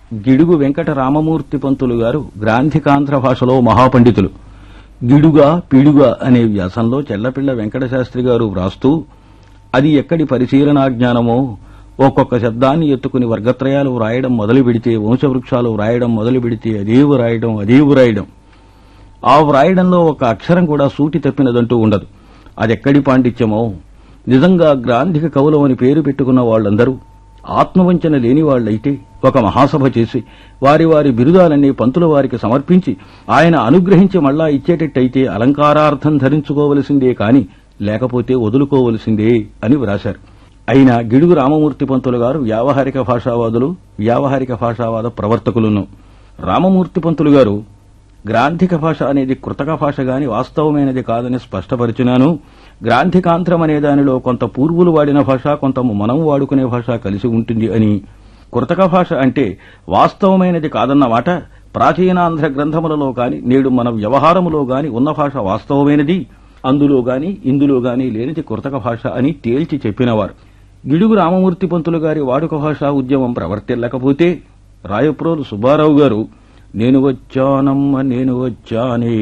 గిడుగు వెంకట రామమూర్తి పంతులు గారు గ్రాంధికాంధ్ర భాషలో మహాపండితులు గిడుగా పిడుగా అనే వ్యాసంలో చెల్లపిళ్ల వెంకట శాస్త్రి గారు వ్రాస్తూ అది ఎక్కడి పరిశీలనా జ్ఞానమో ఒక్కొక్క శబ్దాన్ని ఎత్తుకుని వర్గత్రయాలు వ్రాయడం మొదలు పెడితే వంశవృక్షాలు వ్రాయడం మొదలు పెడితే అదే వ్రాయడం అదే వ్రాయడం ఆ వ్రాయడంలో ఒక అక్షరం కూడా సూటి తప్పినదంటూ ఉండదు అదెక్కడి పాండిత్యమో నిజంగా గ్రాంధిక కవులం అని పేరు పెట్టుకున్న వాళ్ళందరూ ఆత్మవంచన లేని వాళ్లైతే ఒక మహాసభ చేసి వారి వారి బిరుదాలన్నీ పంతుల వారికి సమర్పించి ఆయన అనుగ్రహించి మళ్ళా ఇచ్చేటట్టయితే అలంకారార్థం ధరించుకోవలసిందే కాని లేకపోతే వదులుకోవలసిందే అని వ్రాశారు అయినా గిడుగు రామమూర్తి పంతులు గారు వ్యావహారిక భాషావాదులు వ్యావహారిక భాషావాద ప్రవర్తకులను రామమూర్తి పంతులు గారు గ్రాంధిక భాష అనేది కృతక భాష గాని వాస్తవమైనది కాదని స్పష్టపరిచినాను గ్రాంధికాంధ్రం అనే దానిలో కొంత పూర్వులు వాడిన భాష కొంత మనం వాడుకునే భాష కలిసి ఉంటుంది అని కృతక భాష అంటే వాస్తవమైనది కాదన్నమాట ప్రాచీనాంధ్ర గ్రంథములలో గాని నేడు మన వ్యవహారములో గాని ఉన్న భాష వాస్తవమైనది అందులో గాని ఇందులో గాని లేనిది కృతక భాష అని తేల్చి చెప్పినవారు గిడుగు రామమూర్తి పంతులు గారి వాడుక భాషా ఉద్యమం ప్రవర్తిల్లకపోతే రాయప్రోలు సుబ్బారావు గారు నేను వచ్చానమ్మ నేను వచ్చానే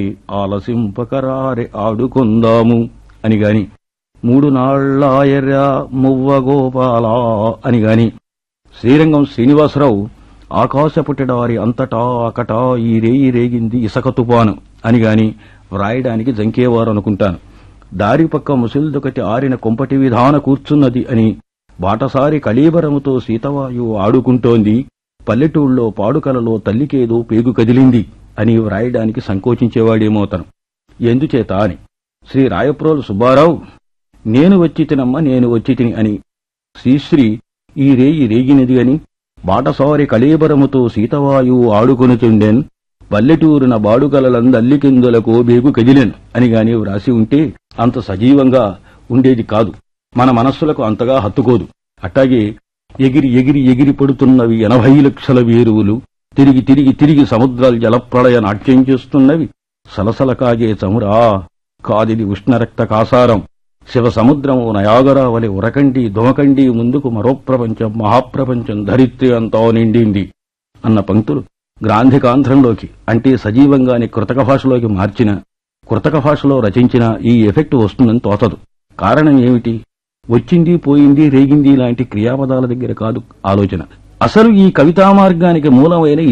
ఆలసింపకరారే ఆడుకుందాము అని గాని మూడు నాళ్ళాయర్రా మువ్వ గోపాలా అని గాని శ్రీరంగం శ్రీనివాసరావు ఆకాశపుట్టడారి అంతటా అకటా ఈ రేయి రేగింది ఇసక తుపాను అని గాని వ్రాయడానికి జంకేవారు అనుకుంటాను దారి పక్క ముసిల్దొకటి ఆరిన కొంపటి విధాన కూర్చున్నది అని బాటసారి కళీబరముతో సీతవాయువు ఆడుకుంటోంది పల్లెటూళ్ళలో పాడుకలలో తల్లికేదో పేగు కదిలింది అని వ్రాయడానికి సంకోచించేవాడేమో తను ఎందుచేత అని శ్రీ రాయప్రోలు సుబ్బారావు నేను వచ్చి తినమ్మ నేను వచ్చి తిని అని శ్రీశ్రీ ఈ రేయి రేగినది అని బాటసారి కళీబరముతో సీతవాయువు ఆడుకొనుచుండెన్ పల్లెటూరున బాడుకలలందల్లికిందులకు బేగు కదిలెన్ అని గాని వ్రాసి ఉంటే అంత సజీవంగా ఉండేది కాదు మన మనస్సులకు అంతగా హత్తుకోదు అట్టాగే ఎగిరి ఎగిరి ఎగిరి పడుతున్నవి ఎనభై లక్షల వేరువులు తిరిగి తిరిగి తిరిగి సముద్రాలు జలప్రళయ నాట్యం చేస్తున్నవి సలసల కాగే చమురా కాదిది ఉష్ణరక్త కాసారం శివ సముద్రము నయాగరావలి ఉరకండి దుమకండి ముందుకు మరో ప్రపంచం మహాప్రపంచం ధరిత్రి అంతా నిండింది అన్న పంక్తులు గ్రాంధికాంధ్రంలోకి అంటే సజీవంగాని కృతక భాషలోకి మార్చిన కృతక భాషలో రచించిన ఈ ఎఫెక్ట్ వస్తుందని తోచదు కారణం ఏమిటి వచ్చింది పోయింది రేగింది లాంటి క్రియాపదాల దగ్గర కాదు ఆలోచన అసలు ఈ కవితా మార్గానికి మూలమైన